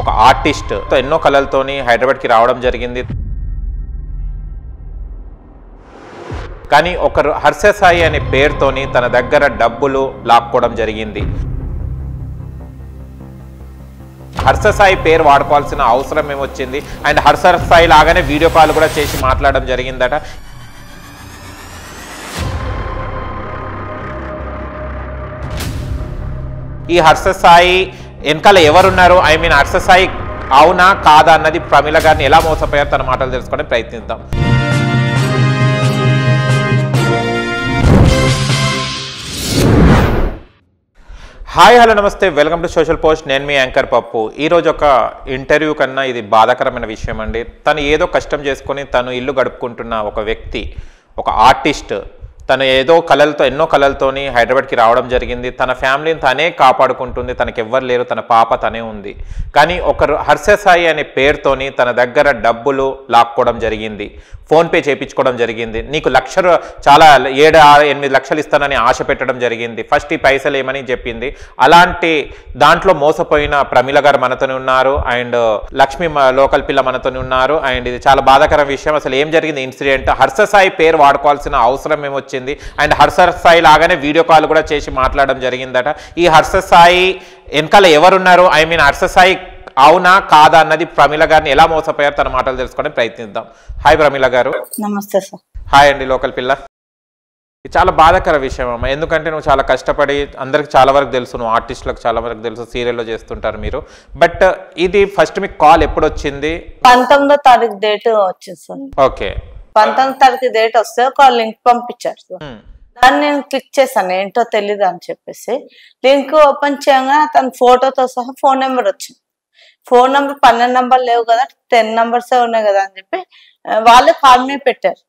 ఒక ఆర్టిస్ట్ ఎన్నో కళలతోని హైదరాబాద్కి రావడం జరిగింది కానీ ఒకరు హర్షసాయి అనే పేరుతోని తన దగ్గర డబ్బులు లాక్కోవడం జరిగింది హర్షసాయి పేరు వాడుకోవాల్సిన అవసరం ఏమొచ్చింది అండ్ హర్షసాయి లాగానే వీడియో కాల్ కూడా చేసి మాట్లాడడం జరిగిందట ఈ హర్షసాయి వెనకాల ఎవరున్నారు ఐ మీన్ హర్షసాయి అవునా కాదా అన్నది ప్రమిళ గారిని ఎలా మోసపోయారు తన మాటలు తెలుసుకోవడానికి ప్రయత్నిద్దాం హాయ్ హలో నమస్తే వెల్కమ్ టు సోషల్ పోస్ట్ నేను మీ యాంకర్ పప్పు ఈరోజు ఒక ఇంటర్వ్యూ కన్నా ఇది బాధాకరమైన విషయం అండి తను ఏదో కష్టం చేసుకొని తను ఇల్లు గడుపుకుంటున్న ఒక వ్యక్తి ఒక ఆర్టిస్ట్ తను ఏదో కళలతో ఎన్నో కళలతోని హైదరాబాద్కి రావడం జరిగింది తన ఫ్యామిలీని తనే కాపాడుకుంటుంది తనకి ఎవ్వరు లేరు తన పాప తనే ఉంది కానీ ఒకరు హర్షసాయి అనే పేరుతోని తన దగ్గర డబ్బులు లాక్కోవడం జరిగింది ఫోన్పే చేయించుకోవడం జరిగింది నీకు లక్ష రూ- చాలా ఏడు ఆరు ఎనిమిది లక్షలు ఇస్తానని ఆశ పెట్టడం జరిగింది ఫస్ట్ ఈ పైసలు ఏమని చెప్పింది అలాంటి దాంట్లో మోసపోయిన ప్రమిళ గారు మనతోనే ఉన్నారు అండ్ లక్ష్మి మ- లోకల్ పిల్ల మనతోనే ఉన్నారు అండ్ ఇది చాలా బాధాకర విషయం అసలు ఏం జరిగింది ఇన్సిడెంట్ హర్షసాయి పేరు వాడుకోవాల్సిన అవసరం ఏమొచ్చింది అండ్ హర్షసాయి లాగానే వీడియో కాల్ కూడా చేసి మాట్లాడడం జరిగిందట ఈ హర్షసాయి వెనకాల ఎవరున్నారు ఐ మీన్ హర్షసాయి అవునా కాదా అన్నది ప్రమిళ గారిని ఎలా మోసపోయారు తన మాటలు తెలుసుకోవడానికి ప్రయత్నిద్దాం హాయ్ ప్రమిళ గారు నమస్తే సార్ హాయ్ అండి లోకల్ పిల్ల ఇది చాలా బాధాకర విషయం అమ్మ ఎందుకంటే నువ్వు చాలా కష్టపడి అందరికి చాలా వరకు తెలుసు నువ్వు ఆర్టిస్టులకు చాలా వరకు తెలుసు సీరియల్లో చేస్తుంటారు మీరు బట్ ఇది ఫస్ట్ మీకు కాల్ ఎప్పుడు వచ్చింది పంతొమ్మిదో తారీఖు డేట్ వచ్చింది సార్ ఓకే పంతొమ్మిది తారీఖు డేట్ వస్తే ఒక లింక్ పంపించారు సార్ దాన్ని నేను క్లిక్ చేశాను ఏంటో తెలీదు అని చెప్పేసి లింక్ ఓపెన్ చేయగా తన ఫోటోతో సహా ఫోన్ నెంబర్ వచ్చింది ఫోన్ నెంబర్ పన్నెండు నెంబర్ లేవు కదా టెన్ నెంబర్స్ ఉన్నాయి కదా అని చెప్పి ఆ, వాళ్ళే కాల్ మీద పెట్టారు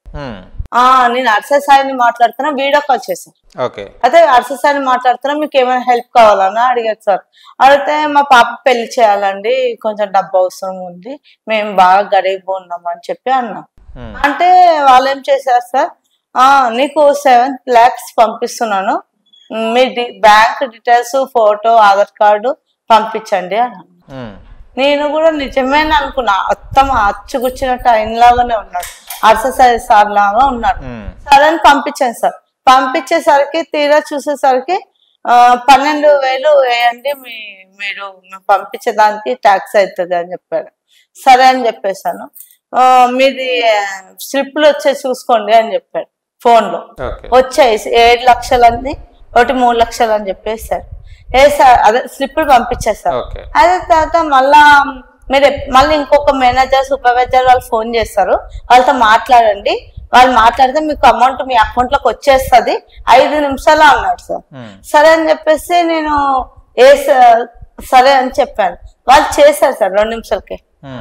ఆ నేను అర్స సాయిని మాట్లాడుతున్నా వీడియో కాల్ చేశాను ఓకే అయితే అర్ససాని మాట్లాడుతున్నా మీకు ఏమైనా హెల్ప్ కావాలన్నా అడిగారు సార్ అడిగితే మా పాప పెళ్లి చేయాలండి కొంచెం డబ్బు అవసరం ఉంది మేము బాగా గరీబ్ ఉన్నాం అని చెప్పి అన్నాం అంటే వాళ్ళు ఏం చేశారు సార్ ఆ నీకు సెవెన్ ల్యాక్స్ పంపిస్తున్నాను మీ bank details photo Aadhaar card పంపించండి అని అన్నాను. నేను కూడా నిజమేనా అనుకున్నా అత్తం అచ్చుగుచ్చినట్టు ఆయన లాగానే ఉన్నాడు అర్ససాయి సార్ లాగా ఉన్నాడు సరే అని పంపించాను సార్ పంపించేసరికి తీరా చూసేసరికి ఆ, పన్నెండు వేలు వేయండి మీ మీరు మేము పంపించేదానికి ట్యాక్స్ అవుతుంది అని చెప్పాడు సరే అని చెప్పేశాను ఆ, మీది స్లిప్లు వచ్చే చూసుకోండి అని చెప్పాడు ఫోన్ లో ఓకే వచ్చాయి ఏడు లక్షలని ఒకటి మూడు లక్షలు అని చెప్పేసారు ఏ సార్ అదే స్లిప్లు పంపించేశారు ఓకే అదే తర్వాత మళ్ళా మీరు ఎప్- మళ్ళీ ఇంకొక మేనేజర్ సూపర్వైజర్ వాళ్ళు ఫోన్ చేస్తారు వాళ్ళతో మాట్లాడండి వాళ్ళు మాట్లాడితే మీకు అమౌంట్ మీ అకౌంట్ లోకి వచ్చేస్తుంది ఐదు నిమిషాలు అన్నాడు సార్ సరే అని చెప్పేసి నేను ఏ స- సరే అని చెప్పాను వాళ్ళు చేశారు సార్ రెండు నిమిషాలకి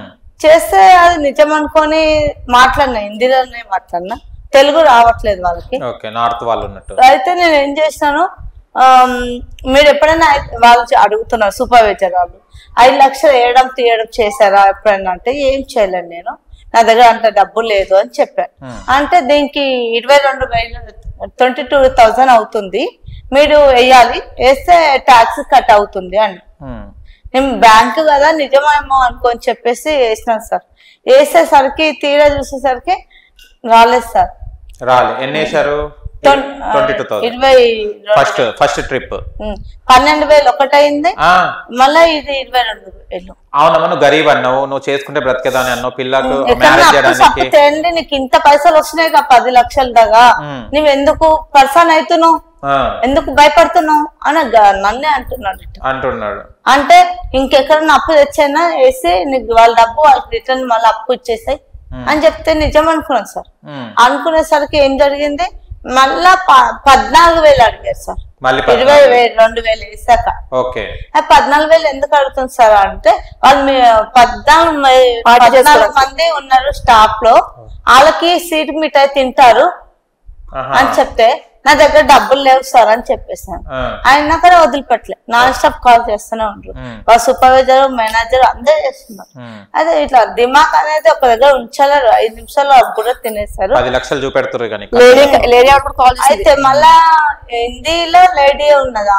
చేస్తే అది నిజం అనుకొని మాట్లాడినా హిందీలోనే మాట్లాడినా తెలుగు రావట్లేదు వాళ్ళకి ఓకే నార్త్ వాళ్ళు ఉన్నట్టు అయితే నేను ఏం చేసినాను ఆమ్, మీరు ఎప్పుడైనా ఐ- వాళ్ళు చ- అడుగుతున్నారు సూపర్వైజర్ వాళ్ళు ఐదు లక్షలు వేయడం తీయడం చేశారా ఎప్పుడైనా అంటే ఏం చేయలేను నేను నా దగ్గర అంత డబ్బు లేదు అని చెప్పాను అంటే దీనికి ఇరవై రెండు వేలు ట్వంటీ టూ థౌజండ్ అవుతుంది మీరు వేయాలి వేస్తే ట్యాక్స్ కట్ అవుతుంది అని నేను బ్యాంక్ కదా నిజమేమో అనుకొని చెప్పేసి వేసినాను సార్ వేసేసరికి తీరా చూసేసరికి రాలేదు సార్ రాలే ఎన్ని వేశారు ట్వం- ట్వంటీ టూ థౌసండ్ ఇరవై రెండు ఫస్ట్ ఫస్ట్ ట్రిప్ ఉమ్. పన్నెండు వేలు ఒకటైంది మళ్ళా ఇది ఇరవై రెండు వేలు అవునమ్మా నువ్వు గరీబ్ అన్నావు నువ్వు చేసుకుంటే బ్రతికేదాని అన్నావు పిల్లకు ఎక్కడన్నా మ్యారేజ్ అప్పు చేయడానికి సప్పు తేండి నీకు ఇంత పైసలు వస్తున్నాయి కదా పది లక్షల దాకా ఉమ్. నువ్వు ఎందుకు పర్సన్ అవుతున్నావు ఆ, ఎందుకు భయపడుతున్నావు అని గ- నన్నే అంటున్నాడు ఇట్ట. అంటున్నాడు అంటే ఇంకెక్కడన్నా అప్పు తెచ్చైనా వేసి నీకు వాళ్ళ డబ్బు వాళ్ళకి రిటర్న్ మళ్ళీ అప్పు ఇచ్చేసాయి అని చెప్తే నిజం అనుకున్నాను సార్ ఉమ్. అనుకునేసరికి ఏం జరిగింది మళ్ళా ప- పద్నాలుగు వేలు అడిగారు సార్ మళ్ళీ ఇరవై వేలు రెండు వేలు వేసాక ఓకే ఆ పద్నాలుగు వేలు ఎందుకు అడుగుతుంది సార్ అంటే వాళ్ళు మీ పద్నాలుగు మ- పద్నాలుగు మంది ఉన్నారు స్టాఫ్ లో వాళ్ళకి సీట్ మిఠాయి తింటారు ఆహా. అని చెప్తే నా దగ్గర డబ్బులు లేవు సార్ అని చెప్పేసాను ఆ, ఆయన కూడా వదిలిపెట్టలే నాన్ స్టాప్ కాల్ చేస్తూనే ఉంటారు ఉమ్. వాళ్ళ సూపర్వైజర్ మేనేజర్ అందరూ చేస్తున్నారు ఉమ్. అదే ఇట్లా దిమాగ్ అనేది ఒక దగ్గర ఉంచలేరు ఐదు నిమిషాలు బుర్ర తినేశారు పది లక్షలు చూపెడుతురు కానీ లేడీ లేడీ ఆవిడ కూడా కాల్ చేసింది అయితే మళ్ళా హిందీలో లేడీ ఉన్నది ఆమె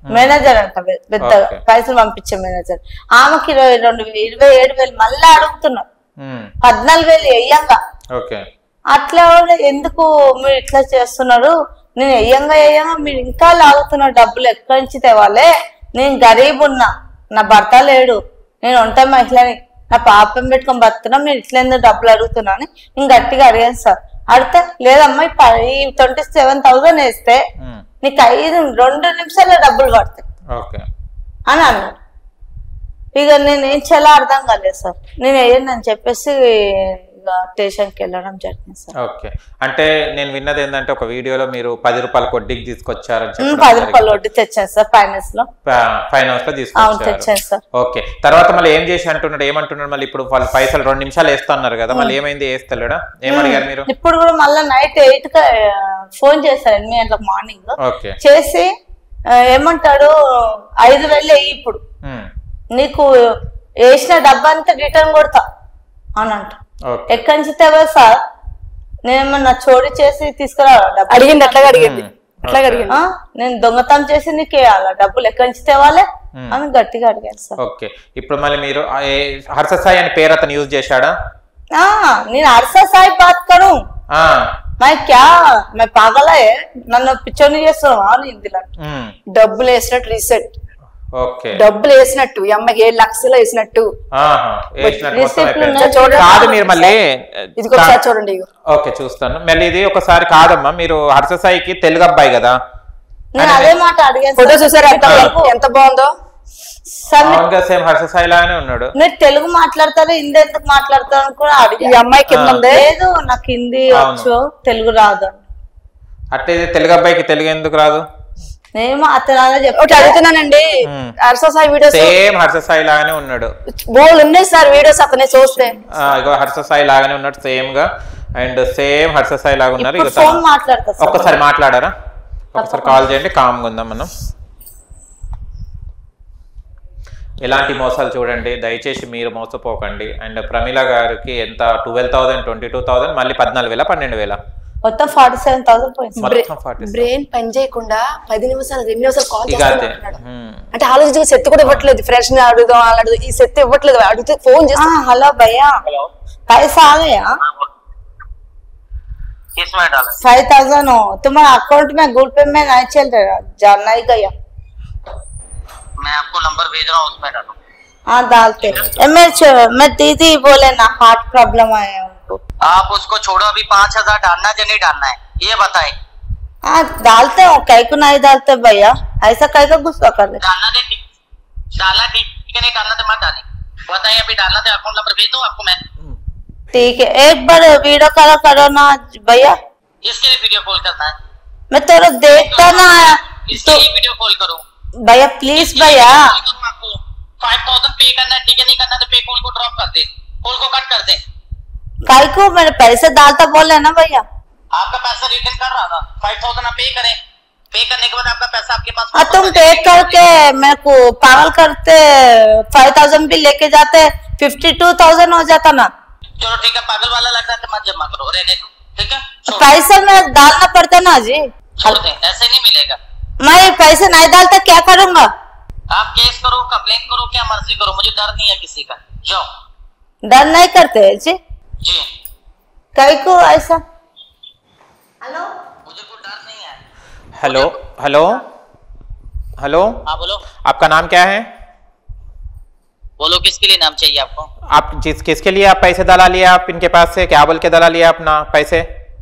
మేనేజర్ అంట పె- పెద్దగా Okay. పైసలు పంపించే మేనేజర్ ఆమెకి ఇరవై రెండు వే- ఇరవై ఏడు వేలు మళ్ళీ అడుగుతున్నారు ఉమ్, పద్నాలుగు వేలు వెయ్యంగా ఓకే అట్లా కూడా ఎందుకు మీరు ఇట్లా చేస్తున్నారు నేను ఎయ్యంగా ఎయ్యంగా మీరు ఇంకా లాగుతున్నారు డబ్బులు ఎక్కడి నుంచి తేవాలే నేను గరీబ్ ఉన్నా నా భర్త లేడు నేను ఒంట మహిళని నా పాపం పెట్టుకొని బతున్నా మీరు ఇట్లా ఎందుకు డబ్బులు అడుగుతున్నా అని నేను గట్టిగా అడిగాను సార్ అడిగితే లేదమ్మా ఈ ప- ఈ ట్వంటీ సెవెన్ థౌసండ్ వేస్తే ఉమ్, నీకు ఐదు రెండు నిమిషాల్లో డబ్బులు పడతాయి ఓకే అని అన్నాడు ఇక నేను ఏం చేయాలో అర్థం కాలేదు సార్ నేను వేయండి అని చెప్పేసి ఇక స్టేషన్కి వెళ్ళడం జరిగింది సార్ ఓకే అంటే నేను విన్నది ఏంటంటే ఒక వీడియోలో మీరు పది రూపాయల వడ్డీకి తీసుకొచ్చారని ఉమ్, చెప్పడం పది జరిగింది. రూపాయలు వడ్డీ తెచ్చాను సార్ ఫైనాన్స్ లో ఫై- ఫైనాన్స్ లో అవును తీసుకొచ్చారు తెచ్చాను సార్ ఓకే తర్వాత మళ్ళీ ఏం చేసి అంటున్నాడు ఏమంటున్నాడు మళ్ళీ ఇప్పుడు వాళ్ళు పైసలు రెండు నిమిషాలు వేస్తున్నారు కదా మళ్ళీ ఏమైంది వేస్తలేడా ఏమడిగారు మీరు ఇప్పుడు కూడా మళ్ళీ నైట్ ఎయిట్ కి ఫోన్ చేశారు ఎనిమిది గంటలకు మార్నింగ్ ఓకే చేసి ఆ, ఏమంటాడు ఐదు వేలు వెయ్యి ఇప్పుడు ఉమ్, నీకు వేసిన డబ్బా అంతా రిటర్న్ కొడతా అని అంట ఓకే ఎక్కడి నుంచి తెవా సార్ నేనేమన్నా చోరీ చేసి తీసుకురా డబ్బు అడిగింది అట్లాగా అడిగింది ఉమ్, అట్లాగా ఓకే. అడిగింది ఆ? నేను దొంగతనం చేసి నీకు వేయాలా డబ్బులు ఎక్కడి నుంచి తేవాలి అని గట్టిగా అడిగాను సార్ ఓకే ఇప్పుడు మళ్ళీ మీరు ఆ ఏ- హర్ష సాయి అని పేరు అతను యూజ్ చేశాడా ఆ, నేను అరసా సాయి బాత్ కరు ఆ, मैं क्या मैं पागल है నన్ను పిచ్చోని చేస్తున్నావా అని ఇందులో ఉమ్, డబ్బులు వేసినట్టు రీసెట్ ఓకే డబ్బులు వేసినట్టు ఈ అమ్మాయికి ఏడు లక్షలు వేసినట్టు ఆహా, వేసినట్టు మొత్తం రిసిప్ట్లు అయిపోయింది. ఉన్నాయి. చూడండి. కాదు మీరు మళ్ళీ ఇది ఒకసారి చూడండి ఇగో. ఓకే చూస్తాను మళ్ళీ ఇది ఒకసారి కాదమ్మా మీరు హర్ష సాయికి తెలుగు అబ్బాయి కదా నేను అదే మాట అడిగాను ఫోటో సార్. చూసారా ఎంత తెలుగు- ఎంత బాగుందో సార్ మీరు- మామూలుగా సేమ్ హర్ష సాయి లాగానే ఉన్నాడు మీరు తెలుగు మాట్లాడతారు హిందీ ఎందుకు మాట్లాడతారు అని కూడా ఈ అడిగాను అమ్మాయి కింద ఉంది లేదు నాకు హిందీ వచ్చు తెలుగు రాదు అని. అట్లే తెలుగు అబ్బాయికి తెలుగు ఎందుకు రాదు నేను అతను అలా ఒకటి చెప్పి అడుగుతున్నానండి ఉమ్. అర్సా సాయి వీడియోస్ సేమ్ హర్ష సాయి లాగానే ఉన్నాడు బోల్ ఉన్నాయి సార్ వీడియోస్ అతనే చూస్తే ఆ, ఇగో హర్ష సాయి లాగానే ఉన్నాడు సేమ్ గా అండ్ సేమ్ హర్ష సాయి లాగా ఉన్నారు ఇప్పుడు ఇగో తను- ఫోన్ మాట్లాడతా సార్ ఒక్కసారి మాట్లాడారా ఒకసారి కాల్ చేయండి కామ్గా ఉందాం మనం ఇలాంటి మోసాలు చూడండి దయచేసి మీరు మోసపోకండి అండ్ ప్రమీల గారికి ఎంత twelve thousand twenty two thousand మళ్ళీ పద్నాలుగు వేల పన్నెండు వేల మొత్తం ఫార్టీ సెవెన్ థౌసండ్ పోయింది మొత్తం ఫార్టీ బ్రెయిన్ పని చేయకుండా పది నిమిషాలు రెండు నిమిషాలు కాల్ ఇక అదే చేస్తున్నాడు హ్మ్. అంటే ఆలోచించి సెత్ కూడా ఇవ్వట్లేదు ఫ్రెండ్స్ ని అడుగుదాం అలా అడుగుదాం ఈ సెత్ ఇవ్వట్లేదు అడిగితే ఫోన్ చేసి हाँ हेलो भैया पैसा आ गया किसमें डाला फाइव थाउजेंड हो तुम्हारे अकाउंट में गूगल पे में नहीं चल रहा जानना ही गया मैं आपको नंबर भेज रहा हूँ उसमें डालो हाँ डालते ए, मैं छ- मैं दीदी बोले ना हार्ट प्रॉब्लम आया उनको आप उसको छोड़ो अभी पाँच हजार डालना है या नहीं डालना है ये बताएं हाँ डालते हो कई को नहीं डालते भैया ऐसा कई को गुस्सा कर रहे डालना दे ठीक डालना ठीक है नहीं डालना तो मत डालें बताइए अभी डालना तो अकाउंट नंबर भेज दूँ आपको मैं ठीक है एक बार वीडियो कॉल करो ना भैया इसके लिए वीडियो कॉल करना है मैं तेरा देखता ना इसके लिए वीडियो कॉल करूँ भैया प्लीज भैया आपको फाइव थाउजेंड पे करना है ठीक है नहीं करना तो पे कॉल को ड्रॉप कर दे कॉल को कट कर दे कई को मेरे पैसे डालता बोले ना भैया आपका पैसा रिटर्न कर रहा था फाइव थाउजेंड आप पे करें पे करने के बाद आपका पैसा आपके पास हाँ तुम पे करके मेरे को पागल करते फाइव थाउजेंड भी लेके जाते फिफ्टी टू थाउजेंड हो जाता ना चलो ठीक है पागल वाला लग रहा है तो मत जमा करो रहने दो ठीक है छोड़- पैसा में डालना पड़ता ना जी छोड़ दें ऐसे नहीं मिलेगा मैं पैसे नहीं डालता क्या करूंगा आप केस करो कंप्लेन करो क्या मर्जी करो मुझे डर नहीं है किसी का जाओ डर नहीं करते हैं जी जी कई को ऐसा हेलो मुझे कोई डर नहीं है हेलो हेलो हेलो हाँ बोलो आपका नाम क्या है बोलो किसके लिए नाम चाहिए आपको आप जिस किसके लिए आप पैसे दला लिए आप इनके पास से क्या बोल के दला लिया अपना पैसे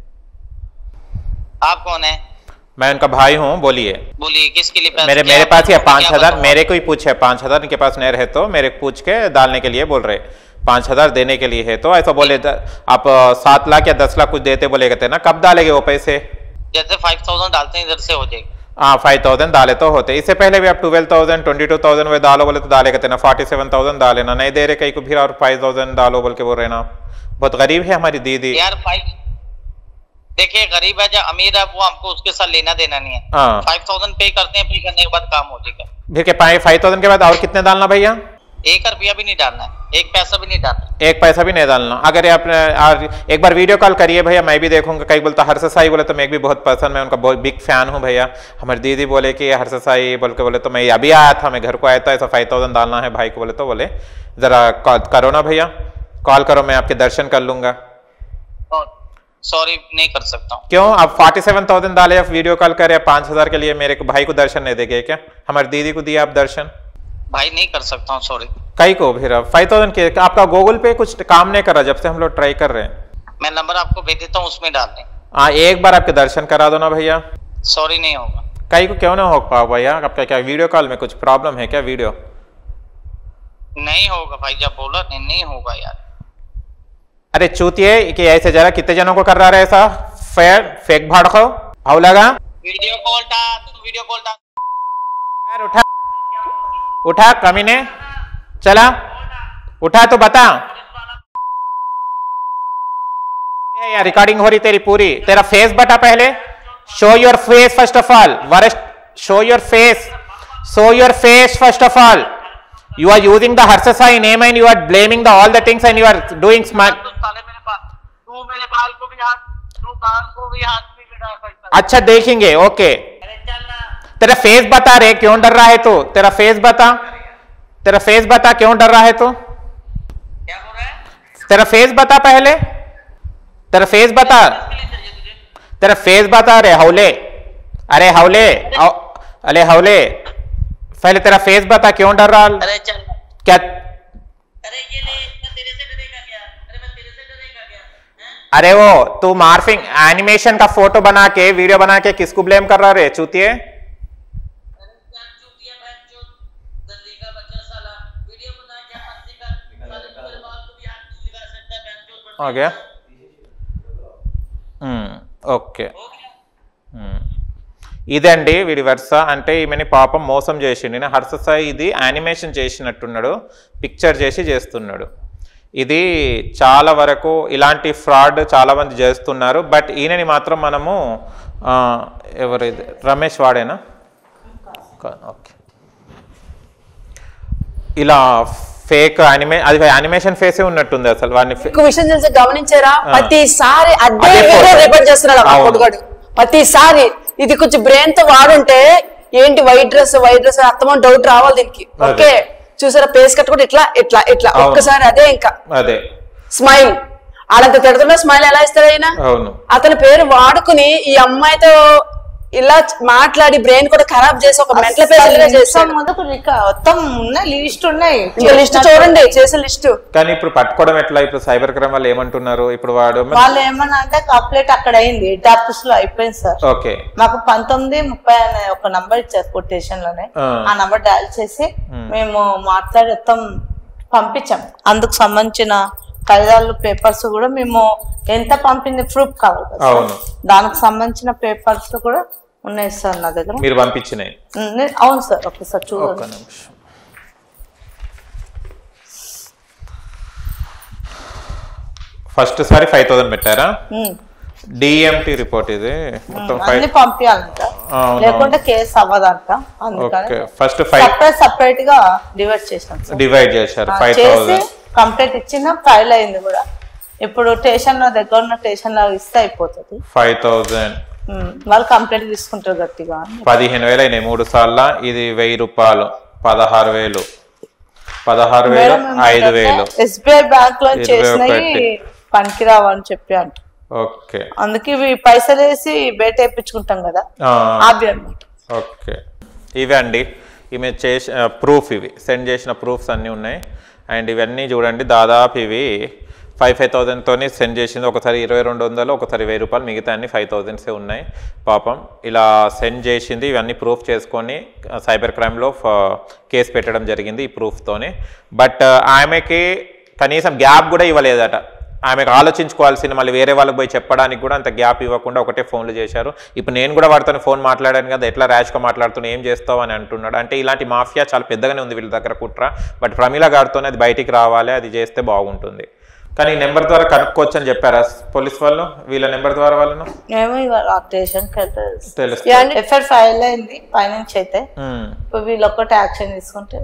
आप कौन है मैं उनका भाई हूँ बोलिए बोलिए किसके लिए पैसे मेरे क्या मेरे पास ही है आपको पाँच क्या हजार बताऊं? मेरे को ही पूछे पाँच हजार इनके पास नहीं रहे तो मेरे को पूछ के डालने के लिए बोल रहे पाँच हजार देने के लिए है तो ऐसा बोले द- आप अ, सात लाख या दस लाख कुछ देते बोले कहते ना कब डालेंगे वो पैसे जैसे फाइव थाउजेंड डालते हैं इधर से हो जाएगी हाँ फाइव थाउजेंड डाले तो होते इससे पहले भी आप twelve thousand twenty two thousand वे डालो बोले तो डाले कहते ना फोर्टी सेवन थाउजेंड डाले ना नहीं दे रहे कहीं को फिर और फाइव थाउजेंड डालो बोल के बोल रहे ना बहुत गरीब है हमारी दीदी यार फाइव देखिए गरीब है या अमीर है वो हमको उसके साथ लेना देना नहीं है हाँ फाइव थाउजेंड पे करते हैं पे करने के बाद काम हो जाएगा फिर के फाइव थाउजेंड के बाद और कितने डालना भैया एक रुपया भी नहीं डालना है एक पैसा भी नहीं डालना है। एक पैसा भी नहीं डालना अगर ये आपने और एक बार वीडियो कॉल करिए भैया मैं भी देखूंगा कई बोलता हर्ष साई बोले तो मैं भी बहुत पसंद मैं उनका बहुत बिग फैन हूँ भैया हमारी दीदी बोले कि हर्ष साई बोल के बोले तो मैं अभी आया था मैं घर को आया था ऐसा फाइव थाउजेंड डालना है भाई को बोले तो बोले ज़रा कॉल करो ना भैया कॉल करो मैं आपके दर्शन कर लूंगा और सॉरी नहीं कर सकता हूँ क्यों आप फोर्टी सेवन थाउजेंड डाले आप वीडियो कॉल करे पाँच हज़ार के लिए मेरे को भाई को दर्शन नहीं देंगे क्या हमारी दीदी को दिया आप दर्शन भाई नहीं कर सकता हूँ सॉरी कई को फिर फाइव थाउजेंड के आपका गूगल पे कुछ काम नहीं कर रहा जब से हम लोग ट्राई कर रहे हैं मैं नंबर आपको भेज देता हूँ उसमें डाल दें हाँ एक बार आपके दर्शन करा दो ना भैया सॉरी नहीं होगा कई को क्यों ना हो पाओ भैया आपका क्या वीडियो कॉल में कुछ प्रॉब्लम है क्या वीडियो नहीं होगा भाई जब बोला नहीं नहीं होगा यार अरे चूतिए कि ऐसे जरा कितने जनों को कर रहा है ऐसा फेर फेक भाड़ को हाउ लगा वीडियो कॉल था तू वीडियो कॉल था यार उठा उठा कमीने चला उठा तो बता ये यार रिकॉर्डिंग हो रही तेरी पूरी तेरा फेस बता पहले show your face first of all वरिष्ठ show your face show your face first of all you are using the Harsasai name and you are blaming the all the things and you are doing smart तू साले मेरे पास तू मेरे बाल को भी हाथ तू बाल को भी हाथ नहीं लगा सकता अच्छा देखेंगे ओके अरे चल ना तेरा फेस बता रे क्यों डर रहा है तू तेरा फेस बता तेरा फेस बता क्यों डर रहा है तू क्या बोल रहा है तेरा फेस बता पहले तेरा फेस बता किसके लिए चाहिए तुझे तेरा फेस बता रे हौले अरे हौले औ- अरे हौले पहले तेरा फेस बता क्यों डर रहा अरे चल ना। क्या अरे ये ले मैं तेरे से डरेगा क्या अरे मैं तेरे से डरेगा क्या हैं? अरे वो तू मार्फिंग एनिमेशन का फोटो बना के वीडियो बना के किसको ब्लेम कर रहा रे चूतिए अरे क्या चूतिया बहन चूत गंदी का बच्चा साला वीडियो बना के मस्ती कर साले तू मेरे बाल को भी हाथ नहीं लगा सकता बहन चूत हो गया మ్మ్. ఓకే हो गया మ్మ్. ఇదండి వీడి వరుస అంటే ఈమెని పాపం మోసం చేసిండు ఈయన హర్ష సాయి ఇది యానిమేషన్ చేసినట్టున్నాడు పిక్చర్ చేసి చేస్తున్నాడు ఇది చాలా వరకు ఇలాంటి ఫ్రాడ్ చాలా మంది చేస్తున్నారు బట్ ఈయనని మాత్రం మనము ఆ, ఎవరు ఇది రమేష్ వాడేనా కా- ఓకే ఇలా ఫేక్ యానిమే అది యానిమేషన్ ఫేసే ఉన్నట్టుంది అసలు వాడిని ఫే- ఇంకో విషయం తెలిసి గమనించారా ప్రతిసారి అదే అదే వీడియో photo. రిపీట్ చేస్తున్నాడు ఆ అవును. కొడుగాడు ప్రతిసారి ఇది కొంచెం బ్రెయిన్ తో వాడుంటే ఏంటి వైట్ డ్రెస్ వైట్ డ్రెస్ అర్థమని డౌట్ రావాలి దీనికి అదే. ఓకే చూసారా పేస్ కట్ కూడా ఇట్లా ఇట్లా ఇట్లా అవును. ఒక్కసారి అదే ఇంకా అదే స్మైల్ ఆడంత తిడుతున్నా స్మైల్ ఎలా ఇస్తాడు ఆయన అవును అతని పేరు వాడుకుని ఈ అమ్మాయితో ఇలా మాట్లాడి బ్రెయిన్ కూడా ఖరాబ్ చేసి ఒక మెంటల్ పేషెంట్ చేస్తాడు ముందుకు రిక- మొత్తం ఉన్నాయి లిస్ట్ ఉన్నాయి ఇంకా లిస్ట్ చూడండి చేసే లిస్ట్ కానీ ఇప్పుడు పట్టుకోవడం ఎట్లా ఇప్పుడు సైబర్ క్రైమ్ వాళ్ళు ఏమంటున్నారు ఇప్పుడు వాడు వాళ్ళు ఏమన్నా అంటే కంప్లీట్ అక్కడ అయింది డాప్స్ లో అయిపోయింది సార్ ఓకే మాకు పంతొమ్మిది ముప్పై అనే ఒక నంబర్ ఇచ్చారు కొటేషన్ లోనే ఆ. ఆ నంబర్ డయల్ చేసి మేము మాట్లాడి మొత్తం పంపించాం అందుకు సంబంధించిన కాగితాలు పేపర్స్ కూడా మేము ఎంత పంపింది ప్రూఫ్ కావాలి కదా సార్. అవును. దానికి సంబంధించిన పేపర్స్ కూడా ఉన్నాయి సార్ నా దగ్గర మీరు పంపించినాయి ఉమ్, నే- అవును సార్ ఒకసారి ఒక్క చూడండి నిమిషం ఫస్ట్ సారి ఫైవ్ థౌసండ్ పెట్టారా ఉమ్. డిఎంటి రిపోర్ట్ ఇది మొత్తం ఫైవ్ అన్ని పంపించాలంట అవును. లేకుంటే కేసు అవ్వదంట ఓకే అందుకని ఫస్ట్ ఫైవ్ సపరేట్ సపరేట్ గా డివైడ్ చేసాం సార్ డివైడ్ చేశారు ఆ, ఫైవ్ చేసి థౌసండ్ కంప్లీట్ ఇచ్చిన ఫైల్ అయింది కూడా ఇప్పుడు స్టేషన్ లో దగ్గర ఉన్న స్టేషన్ లో ఇస్తే అయిపోతుంది ఫైవ్ థౌసండ్ ఉమ్, వాళ్ళు కంప్లీట్ తీసుకుంటారు గట్టిగా అని. పదిహేను వేలు అయినాయి మూడు సార్ల ఇది వెయ్యి రూపాయలు పదహారు వేలు పదహారు వేలు మేడం ఐదు వేలు ఎస్బీఐ బ్యాంక్ లో ఇరవై చేసినవి ఒకటి. పనికిరావు అని చెప్పి అంట ఓకే అందుకే ఇవి పైసలు వేసి బయట వేయించుకుంటాం కదా ఆ, అవి అనమాట ఓకే ఇవే అండి ఈమె చేసి ప్రూఫ్ ఇవి సెండ్ చేసిన ప్రూఫ్స్ అన్నీ ఉన్నాయి అండ్ ఇవన్నీ చూడండి దాదాపు ఇవి ఫైవ్ ఫైవ్ థౌజండ్తోని సెండ్ చేసింది ఒకసారి ఇరవై రెండు వందలు ఒకసారి వెయ్యి రూపాయలు మిగతా అన్ని ఫైవ్ థౌజండ్సే ఉన్నాయి పాపం ఇలా సెండ్ చేసింది ఇవన్నీ ప్రూఫ్ చేసుకొని సైబర్ క్రైమ్లో కేసు పెట్టడం జరిగింది ఈ ప్రూఫ్తోని బట్ ఆమెకి కనీసం గ్యాప్ కూడా ఇవ్వలేదట ఆమెకు ఆలోచించుకోవాల్సిన మళ్ళీ వేరే వాళ్ళకి పోయి చెప్పడానికి కూడా అంత గ్యాప్ ఇవ్వకుండా ఒకటే ఫోన్లు చేశారు ఇప్పుడు నేను కూడా వాడితో ఫోన్ మాట్లాడాను కదా ఎట్లా ర్యాష్గా మాట్లాడుతున్నా ఏం చేస్తావు అని అంటున్నాడు అంటే ఇలాంటి మాఫియా చాలా పెద్దగానే ఉంది వీళ్ళ దగ్గర కుట్ర బట్ ప్రమీల గారితోనే అది బయటికి రావాలి అది చేస్తే బాగుంటుంది కానీ ఈ నెంబర్ ద్వారా కనుక్కోవచ్చు అని చెప్పారా పోలీస్ వాళ్ళు వీళ్ళ నెంబర్ ద్వారా వాళ్ళను మేము ఇవాళ స్టేషన్ కి వెళ్తే తెలుస్తుంది ఎఫ్ఐఆర్ ఫైల్ అయింది పైనుంచి అయితే ఉమ్. ఇప్పుడు వీళ్ళు ఒక్కటి యాక్షన్ తీసుకుంటే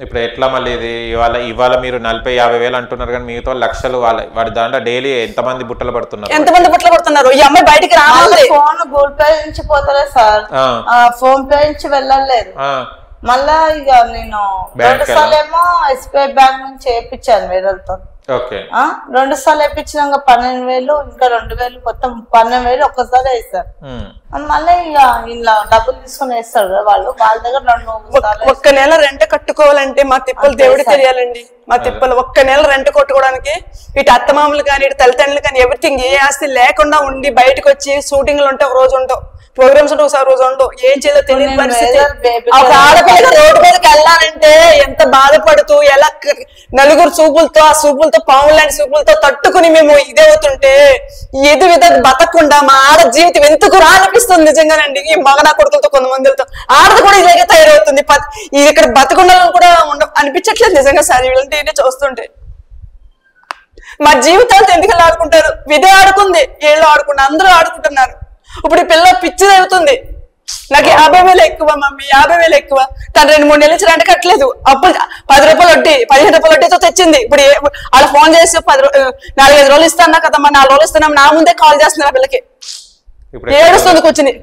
ఇప్పుడు ఎట్లా మళ్ళీ ఇది ఇవాళ ఇవాళ మీరు నలభై యాభై వేలు అంటున్నారు కానీ మిగతా లక్షలు వాళ్ళ వాడి దాంట్లో డైలీ ఎంతమంది బుట్టలు పడుతున్నారు ఎంతమంది బుట్టలు కొడుతున్నారు ఈ అమ్మాయి బయటికి రావాలి ఫోన్ గూగుల్ పే నుంచి పోతలేదు సార్ ఆ, ఆ, ఫోన్ పే నుంచి వెళ్ళలేదు ఆ, మళ్ళా ఇక నేను Bank రెండు సార్లు ఏమో ఎస్బీఐ బ్యాంక్ నుంచి వేయించాను వేరేతో ఓకే ఆ, రెండు సార్లు వేయించినాక పన్నెండు వేలు ఇంకా రెండు వేలు మొత్తం పన్నెండు వేలు ఒక్కసారి వేస్తారు ఉమ్, మళ్ళీ ఇక ఇలా డబ్బులు తీసుకొని వేస్తారు కదా వాళ్ళు వాళ్ళ దగ్గర రెండు మూడు సార్లు ఒక్క నెల రెంట్ కట్టుకోవాలంటే మా తిప్పలు దేవుడికి తెలియాలండి మా తిప్పలు ఒక్క నెల రెంట్ కొట్టుకోవడానికి ఇటు అత్తమామలు కానీ ఇటు తల్లిదండ్రులు కానీ ఎవ్రీథింగ్ ఏ ఆస్తి లేకుండా ఉండి బయటకు వచ్చి షూటింగ్లు ఉంటే ఒక రోజు ఉండవు ప్రోగ్రామ్స్ ఉంటే ఒకసారి రోజు ఉండవు ఏం చేయాలో తెలియని నేను పరిస్థితి వేరే baby ఒక girl ఆడపిల్ల రోడ్డు మీదకి వెళ్ళాలంటే ఎంత బాధపడుతూ ఎలా క- నలుగురు చూపులతో ఆ చూపులతో పావులు లాంటి చూపులతో తట్టుకుని మేము ఇదే అవుతుంటే ఎదు విధ బతకుండా మా ఆడ జీవితం ఎందుకు రా అనిపిస్తుంది నిజంగానండి ఈ మగన కొడుకులతో కొంతమందితో ఆడది కూడా ఇలాగే తయారవుతుంది ప- ఇది ఇక్కడ బతకుండాలని కూడా ఉండ అనిపించట్లేదు నిజంగా సార్ వీళ్ళంటే ఇదే చూస్తుంటే మా జీవితాలతో ఎందుకు ఇలా ఆడుకుంటారు విధే ఆడుకుంది ఏళ్ళు ఆడుకుంటా అందరూ ఆడుకుంటున్నారు ఇప్పుడు ఈ పిల్ల పిచ్చి అవుతుంది నాకు యాభై వేలు ఎక్కువ మమ్మీ యాభై వేలు ఎక్కువ తను రెండు మూడు నెలల నుంచి రెంట్ కట్టలేదు అప్పుడు పది రూపాయలు వడ్డీ పదిహేను రూపాయలు వడ్డీతో తెచ్చింది ఇప్పుడు ఏ- వాళ్ళ ఫోన్ చేసి పది రూ- నాలుగైదు రోజులు ఇస్తాను కదమ్మా నాలుగు రోజులు ఇస్తున్నాం నా ముందే కాల్ చేస్తున్నారు ఆ పిల్లకి ఇప్పుడు ఏడుస్తుంది కూర్చుని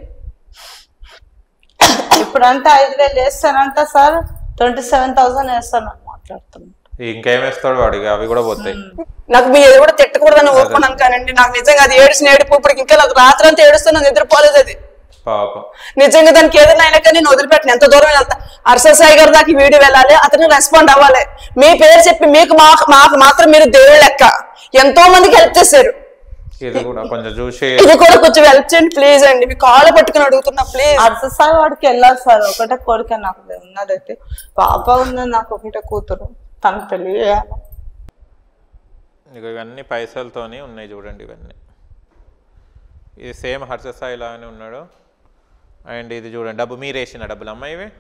ఇప్పుడు అంటే ఐదు వేలు వేస్తానంట సార్ ట్వంటీ సెవెన్ థౌసండ్ వేస్తాను మాట్లాడుతున్నాను ఇంకేమేస్తాడు వాడు ఇక అవి కూడా పోతాయి నాకు మీ ఏది కూడా తిట్టకూడదని ఊరుకున్నాను కానండి నాకు నిజంగా అది ఏడుసిన ఏడుపు ఇప్పుడు ఇంకా నాకు రాత్రి అంతా ఏడుస్తున్నా నిద్రపోలేదు అది పాపం నిజంగా దానికి ఏదైనా అయినా కానీ నేను వదిలిపెట్టిన ఎంత దూరం వెళ్తా అర్షద్ సాయి గారి దాకా ఈ వీడియో వెళ్ళాలి అతను రెస్పాండ్ అవ్వాలి మీ పేరు చెప్పి మీకు మాకు మాకు మాత్రం మీరు దేవుడు లెక్క ఎంతో మందికి హెల్ప్ చేశారు ఇది కూడా కొంచెం చూసి ఇది కూడా కొంచెం హెల్ప్ చేయండి ప్లీజ్ అండి మీ కాళ్ళు పట్టుకుని అడుగుతున్నా ప్లీజ్ అర్థసారి వాడికి వెళ్ళాలి సార్ ఒకటే కోరిక నాకు ఉన్నదైతే పాప ఉన్నది నాకు ఒకటే కూతురు తను పెళ్లి చేయాలి ఇక ఇవన్నీ పైసలతోని ఉన్నాయి చూడండి ఇవన్నీ ఇది సేమ్ హర్ష సాయి లాగానే ఉన్నాడు అండ్ ఇది చూడండి డబ్బు మీరు వేసిన డబ్బులు అమ్మ ఇవి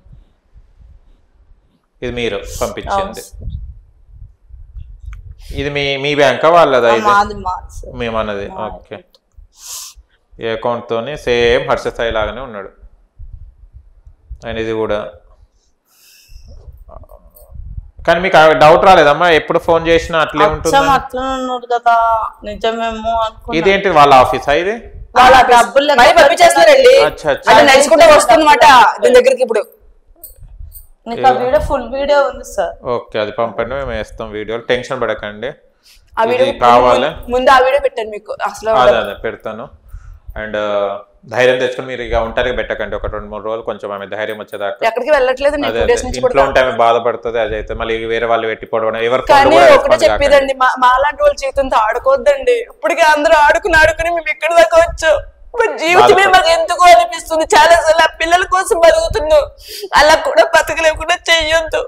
ఇది మీరు పంపించింది ఇది మీ మీ బ్యాంకా వాళ్ళదా ఇది మాది మాది సార్ మేమన్నది ఓకే ఈ అకౌంట్ తోని సేమ్ హర్ష సాయి లాగానే ఉన్నాడు అండ్ ఇది కూడా కానీ మీకు డౌట్ రాలేదమ్మా ఎప్పుడు ఫోన్ చేసినా అట్లే ఉంటుంది అచ్చం అట్లనే ఉన్నాడు కదా నిజమేమో అనుకున్నా ఇదేంటి వాళ్ళ ఆఫీసా ఇది వాళ్ళ ఆ, డబ్బులు లెక్క మళ్ళీ పంపించేస్తున్నారండి అచ్చా, అచ్చా. అది నడుచుకుంటూ వస్తుందన్నమాట దీని దగ్గరికి ఇప్పుడు నీకు ఆ వీడియో ఫుల్ వీడియో ఉంది సార్ ఓకే అది పంపండి మేము వేస్తాం వీడియోలు టెన్షన్ పడకండి ఆ వీడియో ఇది కావాలి ముందు ఆ వీడియో పెట్టాను మీకు అసలు అదే అదే పెడతాను అండ్ ధైర్యం తెచ్చుకొని మీరు ఇక ఒంటరిగా పెట్టకండి ఒక రెండు మూడు రోజులు కొంచెం ఆమె ధైర్యం వచ్చేదాకా ఎక్కడికి వెళ్ళట్లేదు నేను అదే టూ అదే డేస్ నుంచి కూడా ఇంట్లో ఉంటే ఆమె బాధపడుతుంది అదే అయితే మళ్ళీ వేరే వాళ్ళు పెట్టి పొడవడం ఎవరి ఫోన్లో కానీ కూడా ఒకటే రెస్పాండ్ కాకండి. చెప్పేదండి మా మాలాంటి వాళ్ళ జీవితంతో ఆడుకోవద్దండి ఇప్పటికే అందరూ ఆడుకుని ఆడుకుని మేము ఇక్కడ దాకా వచ్చు మా జీవితమే మాకు ఎందుకు అనిపిస్తుంది చాలా సార్లు ఆ పిల్లల కోసం బతుకుతున్నాం అలా కూడా బతకలేకుండా చెయ్యొద్దు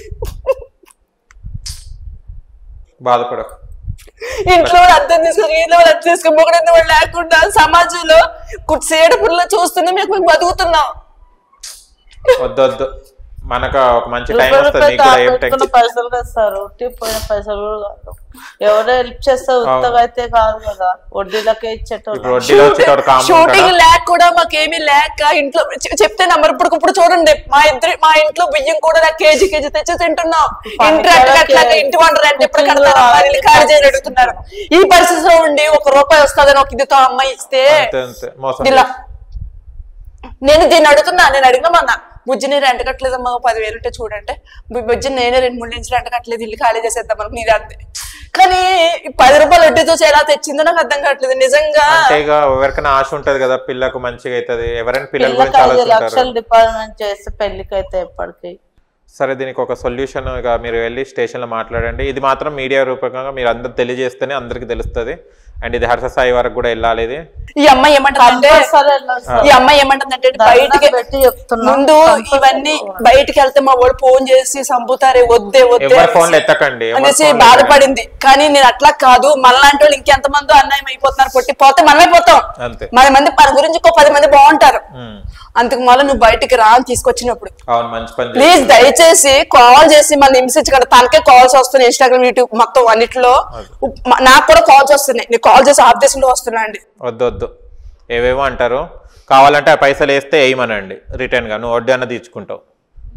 బాధపడకు ఇంట్లో వాళ్ళు అర్థం చేసుకో ఇంట్లో వాళ్ళు అర్థం చేసుకో మొగడంత వాళ్ళు లేకుండా సమాజంలో సేడ పుల్ల చూస్తున్నా మేము మేము బతుకుతున్నాం వద్దు వద్దు మనకు ఒక మంచి టైం రూపాయి వస్తుంది రూపాయి మీకు కూడా ఏం పెట్టుకున్న టెన్షన్ పైసలు కదా సార్ ఒట్టి పోయిన పైసలు కూడా కాదు ఎవరో హెల్ప్ చేస్తే ఉత్తగా అయితే కాదు కదా వడ్డీలకే ఇచ్చేటోళ్ళు ఇప్పుడు వడ్డీలో వచ్చేటోడు కాము షూటింగ్ లేక కూడా మాకేమీ లేక ఇంట్లో చె- చెప్తే నంబర్ ఇప్పుడు ఇప్పుడు చూడండి మా ఇద్దరు మా ఇంట్లో బియ్యం కూడా నాకు కేజీ కేజీ తెచ్చి తింటున్నాం ఇంటి రెంట్ కట్టలేక ఇంటి వంట రెంట్ ఎప్పుడు కడతారా మరి ఖాళీ చేయని అడుగుతున్నారు ఈ పరిస్థితిలో ఉండి ఒక రూపాయి వస్తుందని ఒక ఇదితో అమ్మాయి ఇస్తే అంతే అంతే మోసం ఇలా నేను దీన్ని అడుగుతున్నా నేను అడిగినామన్నా బుజ్జిని రెంట్ కట్టలేదమ్మా ఓ పదివేలు ఉంటే చూడంటే బు- బుజ్జి నేనే రెండు మూడు నుంచి రెంట్ కట్టలేదు ఇల్లు ఖాళీ చేసేద్దాం అనుకు నీది అంతే కానీ ఈ పది రూపాయలు వడ్డీతో ఎలా తెచ్చిందో నాకు అర్థం కావట్లేదు నిజంగా అంటే ఇక ఎవరికైనా ఆశ ఉంటది కదా పిల్లకు మంచిగా అవుతుంది ఎవరైనా పిల్లల పిల్లకి గురించి ఐదు ఆలోచింటారు లక్షలు డిపాజిట్ చేస్తే పెళ్లికి అయితే ఎప్పటికి సరే దీనికి ఒక సొల్యూషన్ ఇక మీరు వెళ్ళి స్టేషన్లో మాట్లాడండి ఇది మాత్రం మీడియా రూపకంగా మీరు అందరు తెలియజేస్తేనే అందరికి తెలుస్తుంది అండ్ ఇది హర్ష సాయి వరకు కూడా వెళ్ళాలి ఇది ఈ అమ్మాయి ఏమంటుందంటే కంపల్సరీ వెళ్ళాలి సార్ ఈ అమ్మాయి ఏమంటుందంటే బయటికి దండం పెట్టి చెప్తున్నా ముందు ఇవన్నీ బయటికి వెళ్తే మా వాడు ఫోన్ చేసి సంపుతారే వద్దే వద్దే ఎవరి అనేసి- ఫోన్లు ఎత్తకండి ఎవరి అనేసి ఫోన్లు బాధపడింది కానీ నేను అట్లా కాదు మనలాంటి వాళ్ళు ఇంకెంత మంది అన్యాయం అయిపోతున్నారు కొట్టి పోతే మనమే పోతాం అంతే మన మంది మన గురించి ఇంకో పది మంది బాగుంటారు ఉమ్. అందుకు మళ్ళీ నువ్వు బయటికి రా అని తీసుకొచ్చినప్పుడు అవును మంచి పని చేశారు. ప్లీజ్ దయచేసి కాల్ చేసి మన హింసించగలరు తనకే కాల్స్ వస్తున్నాయి ఇన్స్టాగ్రామ్ యూట్యూబ్ మొత్తం అన్నిట్లో మ- నాకు కూడా కాల్స్ వస్తున్నాయి నేను కాల్ చేసి ఆఫ్ చేసి వస్తున్నా అండి వద్దు వద్దు ఏవేవో అంటారు కావాలంటే ఆ పైసలు వేస్తే వేయమనండి రిటర్న్గా నువ్వు వడ్డీ అన్న తీర్చుకుంటావు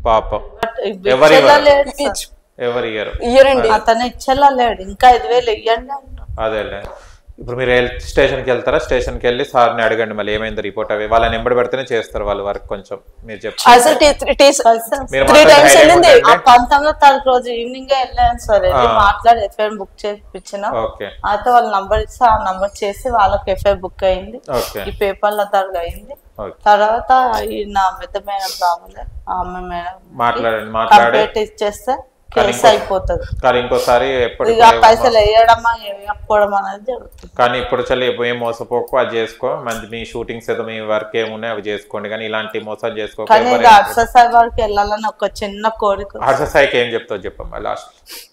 పాపం బట్ ఎవరు ఇచ్చేలా ఇవ్వరు? లేడు సార్. ఎవరు ఇయ్యరు ఇయ్యరండి అతను ఇచ్చేలా లేడు ఇంకా ఐదు వేలు ఇవ్వండి అన్నా. అదేలే ఇప్పుడు మీరు హెల్త్ స్టేషన్కి వెళ్తారా స్టేషన్కి వెళ్ళి సార్ని అడగండి మళ్ళీ ఏమైంది రిపోర్ట్ అవి వాళ్ళని నెంబర్ పెడితేనే చేస్తారు వాళ్ళ వర్క్ కొంచెం మీరు చెప్తారు అసలు టీ- టీ- టీ- కలిసాం మీరు త్రీ మాత్రం టైమ్స్ ధైర్యంగా వెళ్ళింది ఉండండి. ఆ పంతొమ్మిదో తారీఖు రోజు ఈవినింగ్ వెళ్ళాను సార్ వెళ్ళి ఆ. మాట్లాడి ఎఫ్ఐఆర్ బుక్ చేయించిన ఓకే అయితే వాళ్ళ నంబర్ ఇస్తే ఆ నంబర్ చేసి వాళ్ళకి ఎఫ్ఐఆర్ బుక్ అయింది ఓకే ఈ పేపర్ల తరగ అయింది ఓకే తర్వాత ఈ నా పెద్ద మేడం రాములే ఆ అమ్మాయి మేడం మాట్లాడండి మాట్లాడి కంప్లీట్ ఇచ్చేస్తే కానీ కేసు ఇంకో- అయిపోతుంది కానీ ఇంకోసారి ఎప్పుడు ఇక ఆ పైసలు వేయడమా వేయకపోవడం అనేది జరుగుతుంది కానీ ఇప్పుడు చల్లి ఏం మోసపోకు అది చేసుకో మంచి మీ షూటింగ్స్ ఏదో మీ వర్క్ ఏమున్నాయి అవి చేసుకోండి కానీ ఇలాంటి మోసాలు చేసుకోక కానీ ఇంకా అర్ససాయి వారికి వెళ్ళాలని ఒక చిన్న కోరిక హర్ష సాయికి ఏం చెప్తావు చెప్పమ్మా లాస్ట్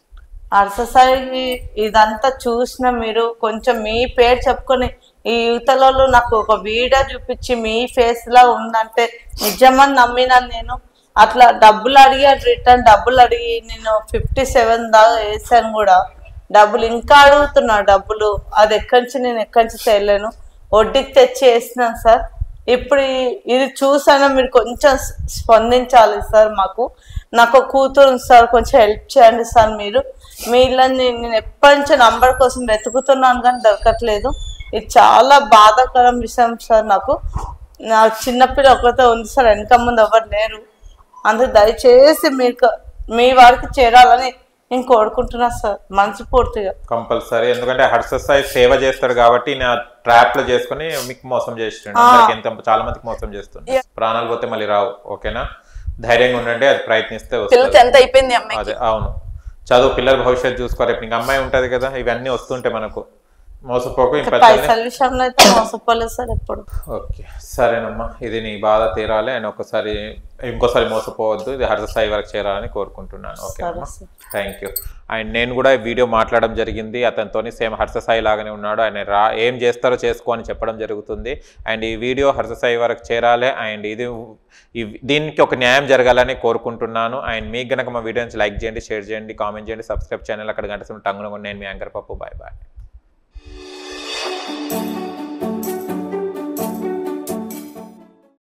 అరససాయి ఇదంతా చూసిన మీరు కొంచెం మీ పేరు చెప్పుకొని ఈ యువతలలో నాకు ఒక వీడియో చూపించి మీ ఫేస్ లా ఉందంటే నిజమని నమ్మినాను నేను అట్లా డబ్బులు అడిగి రిటర్న్ డబ్బులు అడిగి నేను ఫిఫ్టీ సెవెన్ దాకా వేసాను కూడా డబ్బులు ఇంకా అడుగుతున్నా డబ్బులు అది ఎక్కడి నుంచి నేను ఎక్కడి నుంచి చేయలేను వడ్డీకి తెచ్చి వేసినాను సార్ ఇప్పుడు ఈ- ఇది చూసాను మీరు కొంచెం స్- స్పందించాలి సార్ మాకు నాకు ఒక కూతురు ఉంది సార్ కొంచెం హెల్ప్ చేయండి సార్ మీరు మీ ఇళ్ళని నేను ఎప్పటి నుంచో నంబర్ కోసం వెతుకుతున్నాను కానీ దొరకట్లేదు ఇది చాలా బాధాకరం విషయం సార్ నాకు నా చిన్నపిల్ల ఒకరితో ఉంది సార్ వెనక ముందు ఎవరు లేరు అందుకు దయచేసి మీకు మీ వారికి చేరాలని నేను కోరుకుంటున్నా సార్ మనస్ఫూర్తిగా కంపల్సరీ ఎందుకంటే హర్ష సాయి సేవ చేస్తాడు కాబట్టి నా ట్రాప్ లో చేసుకుని మీకు మోసం చేస్తుండే అందరికి ఎంత చాలా మందికి మోసం చేస్తుంది ప్రాణాలు పోతే మళ్ళీ రావు ఓకేనా ధైర్యంగా ఉండండి అది ప్రయత్నిస్తే పిల్ల వస్తుంది టెన్త్ అయిపోయింది అమ్మాయి అదే అవును చదువు పిల్లల భవిష్యత్తు చూసుకోవాలి ఇప్పుడు ఇంకా అమ్మాయి ఉంటది కదా ఇవన్నీ వస్తుంటాయి మనకు మోసపోకు ఇంకా పైసల విషయంలో అయితే మోసపోలేదు సార్ ఎప్పుడు ఓకే సరేనమ్మా ఇది నీ బాధ తీరాలి అండ్ ఒకసారి ఇంకోసారి మోసపోవద్దు ఇది హర్ష సాయి వరకు చేరాలని కోరుకుంటున్నాను ఓకేనమ్మా సరే, థ్యాంక్ యూ అండ్ నేను కూడా ఈ వీడియో మాట్లాడడం జరిగింది అతనితోని సేమ్ హర్ష సాయి లాగానే ఉన్నాడు ఆయన రా ఏం చేస్తారో చేసుకో అని చెప్పడం జరుగుతుంది అండ్ ఈ వీడియో హర్ష సాయి వరకు చేరాలి అండ్ ఇది ఈ- దీనికి ఒక న్యాయం జరగాలని కోరుకుంటున్నాను అండ్ మీకు గనక మా వీడియోని లైక్ చేయండి షేర్ చేయండి కామెంట్ చేయండి సబ్స్క్రైబ్ ఛానల్ అక్కడ గంట టంగున నేను మీ యాంకర్ పప్పు బాయ్ బాయ్